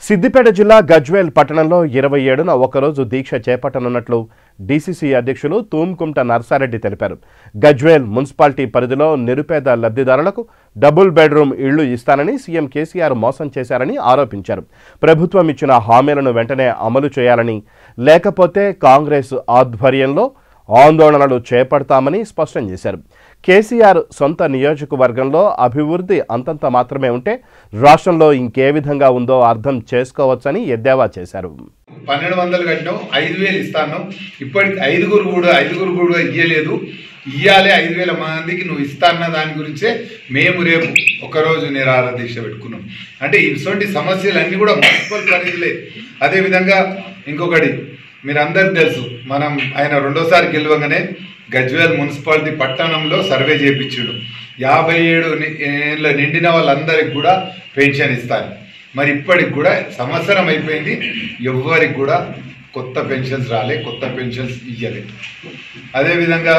సిద్దిపేట జిల్లా గజ్వేల్ పట్టణంలో ఇరవై ఏడున ఒకరోజు దీక్ష చేపట్టనున్నట్లు డీసీసీ అధ్యక్షులు తూమ్కుంట నర్సారెడ్డి తెలిపారు గజ్వేల్ మున్సిపాలిటీ పరిధిలో నిరుపేద లబ్ధిదారులకు డబుల్ బెడ్రూమ్ ఇళ్లు ఇస్తానని సీఎం కేసీఆర్ మోసం చేశారని ఆరోపించారు ప్రభుత్వం ఇచ్చిన హామీలను వెంటనే అమలు చేయాలని లేకపోతే కాంగ్రెస్ ఆధ్వర్యంలో ఆందోళనలు చేపడతామని స్పష్టం చేశారు కేసీఆర్ సొంత నియోజకవర్గంలో అభివృద్ధి అంతంత మాత్రమే ఉంటే రాష్ట్రంలో ఇంకే విధంగా ఉందో అర్థం చేసుకోవచ్చని ఎద్దేవా చేశారు పన్నెండు వందలు కట్టినావు ఐదు వేలు ఇస్తాను ఇప్పటికి ఐదుగురు కూడా ఐదుగురు కూడా ఇయ్యలేదు ఇయ్యాలి ఐదు వేల మందికి నువ్వు ఇస్తాన్న దాని గురించే మేము రేపు ఒకరోజు నిరాహార దీక్ష పెట్టుకున్నాం అంటే ఇటువంటి సమస్యలు అన్నీ కూడా మున్సిపల్ పరిధిలే అదేవిధంగా ఇంకొకటి మీరందరికి తెలుసు మనం ఆయన రెండోసారి గెలవగానే గజ్వేల్ మున్సిపాలిటీ పట్టణంలో సర్వే చేయించాడు యాభై ఏడు ని- ఏళ్ళ నిండిన వాళ్ళందరికి కూడా పెన్షన్ ఇస్తారు మరి ఇప్పటికి కూడా సంవత్సరం అయిపోయింది ఎవ్వరికి కూడా కొత్త పెన్షన్స్ రాలే కొత్త పెన్షన్స్ ఇవ్వలే అదేవిధంగా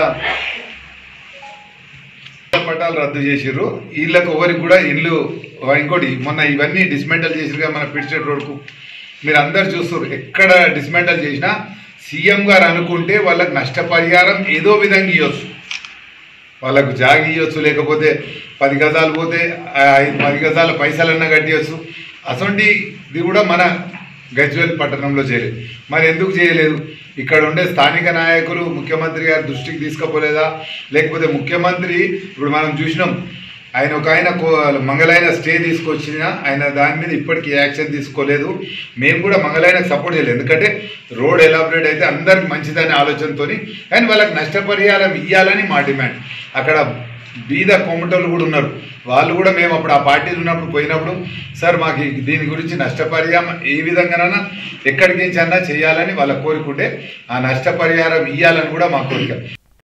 పట్టాలు రద్దు చేసిర్రు వీళ్ళకి ఎవరికి కూడా ఇల్లు ఇంకోటి మొన్న ఇవన్నీ డిస్మెంటల్ చేసిరుగా మన పిడిచెట్ రోడ్కు మీరు అందరు చూస్తారు ఎక్కడ డిస్మెంటల్ చేసినా సీఎం గారు అనుకుంటే వాళ్ళకి నష్టపరిహారం ఏదో విధంగా ఇవ్వచ్చు వాళ్ళకు జాగి ఇవ్వచ్చు లేకపోతే పది గజాలు పోతే ఆ ఐదు పది గజాల పైసలన్నా కట్టియచ్చు అసొంటిది కూడా మన గజ్వేల్ పట్టణంలో చేయలేదు మరి ఎందుకు చేయలేదు ఇక్కడ ఉండే స్థానిక నాయకులు ముఖ్యమంత్రి గారి దృష్టికి తీసుకుపోలేదా లేకపోతే ముఖ్యమంత్రి ఇప్పుడు మనం చూసినాం ఆయన ఒక ఆయన కో- మంగళాయన స్టే తీసుకొచ్చిన ఆయన దాని మీద ఇప్పటికీ యాక్షన్ తీసుకోలేదు మేము కూడా మంగళాయనకు సపోర్ట్ చేయలేదు ఎందుకంటే రోడ్ ఎలాబరేట్ అయితే అందరికి మంచిదనే ఆలోచనతో కానీ వాళ్ళకి నష్టపరిహారం ఇవ్వాలని మా డిమాండ్ అక్కడ బీద కొమ్మటోళ్ళు కూడా ఉన్నారు వాళ్ళు కూడా మేము అప్పుడు ఆ పార్టీలు ఉన్నప్పుడు పోయినప్పుడు సార్ మాకు ఈ- దీని గురించి నష్టపరిహారం ఏ విధంగానైనా ఎక్కడికి నుంచి అన్నా చేయాలని వాళ్ళ కోరిక ఉంటే ఆ నష్టపరిహారం ఇవ్వాలని కూడా మా కోరిక